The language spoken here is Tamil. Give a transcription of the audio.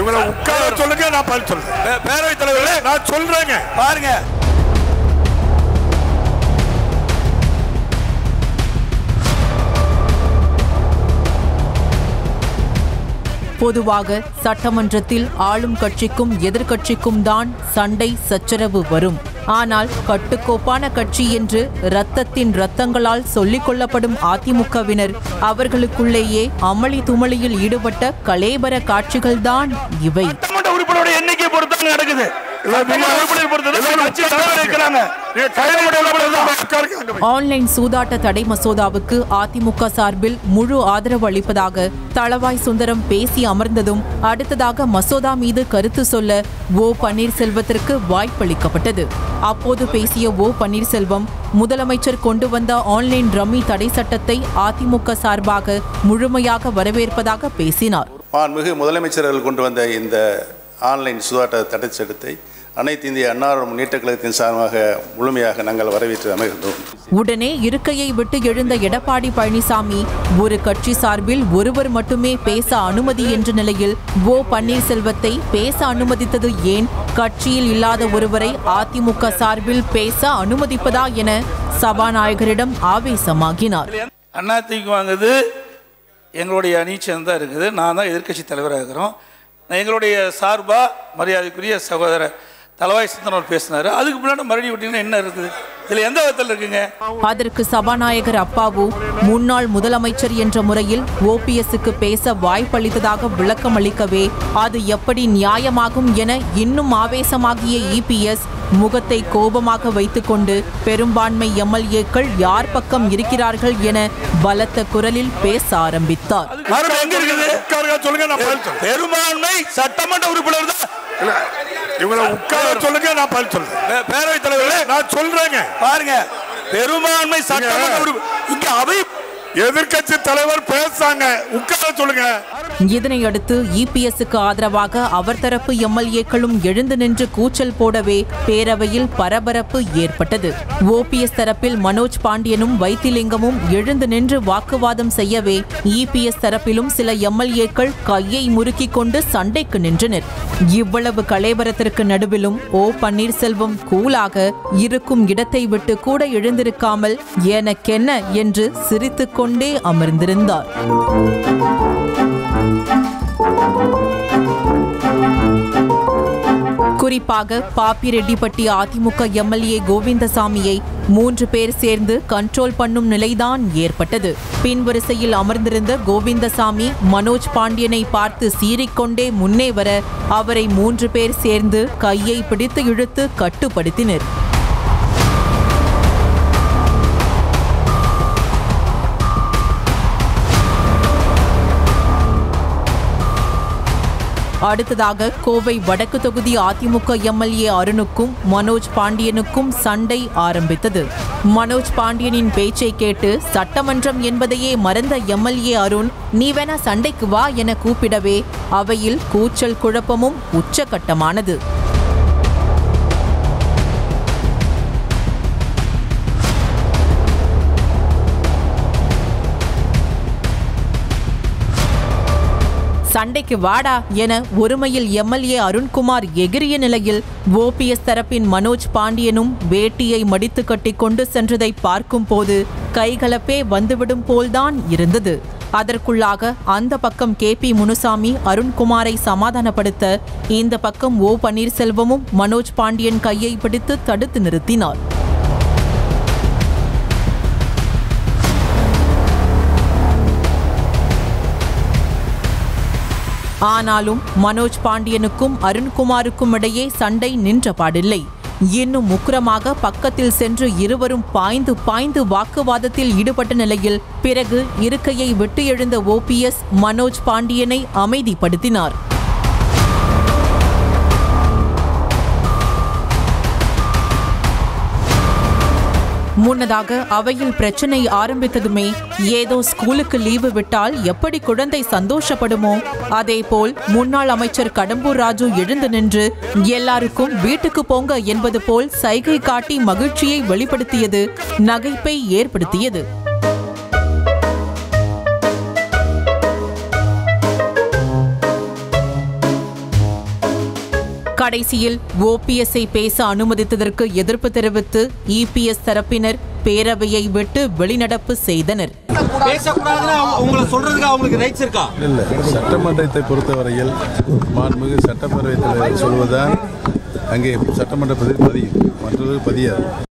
இவங்களை உட்கார சொல்லுங்க நான் பதில் சொல்றேன் பே- பேரவைத் தலைவர்களே நான் சொல்றேங்க பாருங்க பொதுவாக சட்டமன்றத்தில் ஆளும் கட்சிக்கும் எதிர்க்கட்சிக்கும் தான் சண்டை சச்சரவு வரும் ஆனால் கட்டுக்கோப்பான கட்சி என்று ரத்தத்தின் ரத்தங்களால் சொல்லிக் கொள்ளப்படும் அதிமுகவினர் அவர்களுக்குள்ளேயே அமளி துமளியில் ஈடுபட்ட கலேபர காட்சிகள்தான் இவை சட்டமன்ற உறுப்பினருடைய எண்ணிக்கை பொறுத்து நடக்குது சட்டமன்ற உறுப்பினர் பொறுத்து கட்சி தலைவர் இருக்கிறாங்க நீங்க கையில் உட்காருங்க அங்க போய். ஆன்லைன் சூதாட்ட தடை மசோதாவுக்கு அதிமுக சார்பில் முழு ஆதரவு அளிப்பதாக தளவாய் சுந்தரம் பேசி அமர்ந்ததும் அடுத்ததாக மசோதா மீது கருத்து சொல்ல ஓ பன்னீர்செல்வத்திற்கு வாய்ப்பளிக்கப்பட்டது அப்போது பேசிய ஓ பன்னீர்செல்வம் முதலமைச்சர் கொண்டு வந்த ஆன்லைன் ரம்மி தடை சட்டத்தை அதிமுக சார்பாக முழுமையாக வரவேற்பதாக பேசினார் மாண்புமிகு முதலமைச்சர் அவர்கள் கொண்டு வந்த இந்த ஆன்லைன் சூதாட்ட தடைச் சட்டத்தை அனைத்து இந்திய அண்ணா முன்னேற்ற கழகத்தின் சார்பாக முழுமையாக நாங்கள் வரவேற்று அமைகின்றோம் உடனே இருக்கையை விட்டு எழுந்த எடப்பாடி பழனிசாமி ஒரு கட்சி சார்பில் ஒருவர் மட்டுமே பேச அனுமதி என்ற நிலையில் ஓ பன்னீர்செல்வத்தை பேச அனுமதித்தது ஏன் கட்சியில் இல்லாத ஒருவரை அதிமுக சார்பில் பேச அனுமதிப்பதா என சபாநாயகரிடம் ஆவேசமாகினார் அதிமுக வாங்குது எங்களுடைய அணி சேர்ந்தா இருக்குது நான் தான் எதிர்க்கட்சி தலைவராக இருக்கிறோம் நான் எங்களுடைய சார்பாக மரியாதைக்குரிய சகோதரர் தலவாய் சிந்தனர் பேசினார் அதுக்கு முன்னாடி மறுபடியும் விட்டீங்கன்னா என்ன இருக்குது இதில் எந்த விதத்தில் இருக்குங்க அதற்கு சபாநாயகர் அப்பாவு முன்னாள் முதலமைச்சர் என்ற முறையில் ஓபிஎஸ்க்கு பேச வாய்ப்பளித்ததாக விளக்கம் அளிக்கவே அது எப்படி நியாயமாகும் என இன்னும் ஆவேசமாகிய இபிஎஸ் முகத்தை கோபமாக வைத்துக்கொண்டு பெரும்பான்மை எம்எல்ஏக்கள் யார் பக்கம் இருக்கிறார்கள் என பலத்த குரலில் பேச ஆரம்பித்தார் மறுபடியும் எங்க இருக்குது உட்காருங்க சொல்லுங்க நான் பதில் சொல்றேன் பெரும்பான்மை சட்டமன்ற உறுப்பினர் தான் இல்ல, இவங்களை உட்கார சொல்லுங்க நான் பதில் சொல்றேன் பே- பேரவைத் தலைவர்களே நான் சொல்றேங்க பாருங்க பெரும்பான்மை சட்டமன்ற உறுப்பி- இங்க அவை எதிர்க்கட்சி தலைவர் பேசாங்க உட்கார சொல்லுங்க இதனை அடுத்து இபிஎஸ்க்கு ஆதரவாக அவர் தரப்பு எம்எல்ஏக்களும் எழுந்து நின்று கூச்சல் போடவே பேரவையில் பரபரப்பு ஏற்பட்டது ஓபிஎஸ் தரப்பில் மனோஜ் பாண்டியனும் வைத்திலிங்கமும் எழுந்து நின்று வாக்குவாதம் செய்யவே இபிஎஸ் தரப்பிலும் சில எம்எல்ஏக்கள் கையை முறுக்கிக் கொண்டு சண்டைக்கு நின்றனர் இவ்வளவு கலேபரத்திற்கு நடுவிலும் ஓ பன்னீர்செல்வம் கூலாக இருக்கும் இடத்தை விட்டு கூட எழுந்திருக்காமல் எனக்கென்ன என்று சிரித்துக்கொண்டே அமர்ந்திருந்தார் குறிப்பாக பாப்பிரெட்டிப்பட்டி அதிமுக எம்எல்ஏ கோவிந்தசாமியை மூன்று பேர் சேர்ந்து கண்ட்ரோல் பண்ணும் நிலைதான் ஏற்பட்டது பின்வரிசையில் அமர்ந்திருந்த கோவிந்தசாமி மனோஜ் பாண்டியனை பார்த்து சீறிக்கொண்டே முன்னே வர அவரை மூன்று பேர் சேர்ந்து கையை பிடித்து இழுத்து கட்டுப்படுத்தினர் அடுத்ததாக கோவை வடக்கு தொகுதி அதிமுக எம்எல்ஏ அருணுக்கும் மனோஜ் பாண்டியனுக்கும் சண்டை ஆரம்பித்தது மனோஜ் பாண்டியனின் பேச்சை கேட்டு சட்டமன்றம் என்பதையே மறந்த எம்எல்ஏ அருண் நீ வேணா சண்டைக்கு வா என கூப்பிடவே அவையில் கூச்சல் குழப்பமும் உச்சகட்டமானது சண்டைக்கு வாடா என ஒருமையில் எம்எல்ஏ அருண்குமார் எகிரிய நிலையில் ஓபிஎஸ் தரப்பின் மனோஜ் பாண்டியனும் வேட்டியை மடித்து கட்டி கொண்டு சென்றதை பார்க்கும்போது கைகலப்பே வந்துவிடும் போல்தான் இருந்தது அதற்குள்ளாக அந்த பக்கம் கே பி முனுசாமி அருண்குமாரை சமாதானப்படுத்த இந்த பக்கம் ஓ பன்னீர்செல்வமும் மனோஜ் பாண்டியன் கையை பிடித்து தடுத்து நிறுத்தினார் ஆனாலும் மனோஜ் பாண்டியனுக்கும் அருண்குமாருக்கும் இடையே சண்டை நின்றபாடில்லை இன்னும் முக்குரமாக பக்கத்தில் சென்று இருவரும் பாய்ந்து பாய்ந்து வாக்குவாதத்தில் ஈடுபட்ட நிலையில் பிறகு இருக்கையை விட்டு எழுந்த ஓபிஎஸ் மனோஜ் பாண்டியனை அமைதிப்படுத்தினார் முன்னதாக அவையில் பிரச்சனை ஆரம்பித்ததுமே ஏதோ ஸ்கூலுக்கு லீவு விட்டால் எப்படி குழந்தை சந்தோஷப்படுமோ அதேபோல் முன்னாள் அமைச்சர் கடம்பூர் ராஜு எழுந்து நின்று எல்லாருக்கும் வீட்டுக்கு போங்க என்பது போல் சைகை காட்டி மகிழ்ச்சியை வெளிப்படுத்தியது நகைப்பை ஏற்படுத்தியது கடைசியில் ஓபிஎஸ்ஐ பேச அனுமதித்ததற்கு எதிர்ப்பு தெரிவித்து இபிஎஸ் தரப்பினர் பேரவையை விட்டு வெளிநடப்பு செய்தனர் பேசக்கூடாதுன்னு அவங்க- உங்களை சொல்றதுக்கு அவங்களுக்கு ரைட்ஸ் இருக்கா இல்லை சட்டமன்றத்தை பொறுத்தவரையில் மாண்புமிகு சட்டப்பேரவைத் தலைவர் சொல்வதுதான் அங்கே சட்டமன்ற பதிவு பதியும் மற்றவர்கள் பதியாது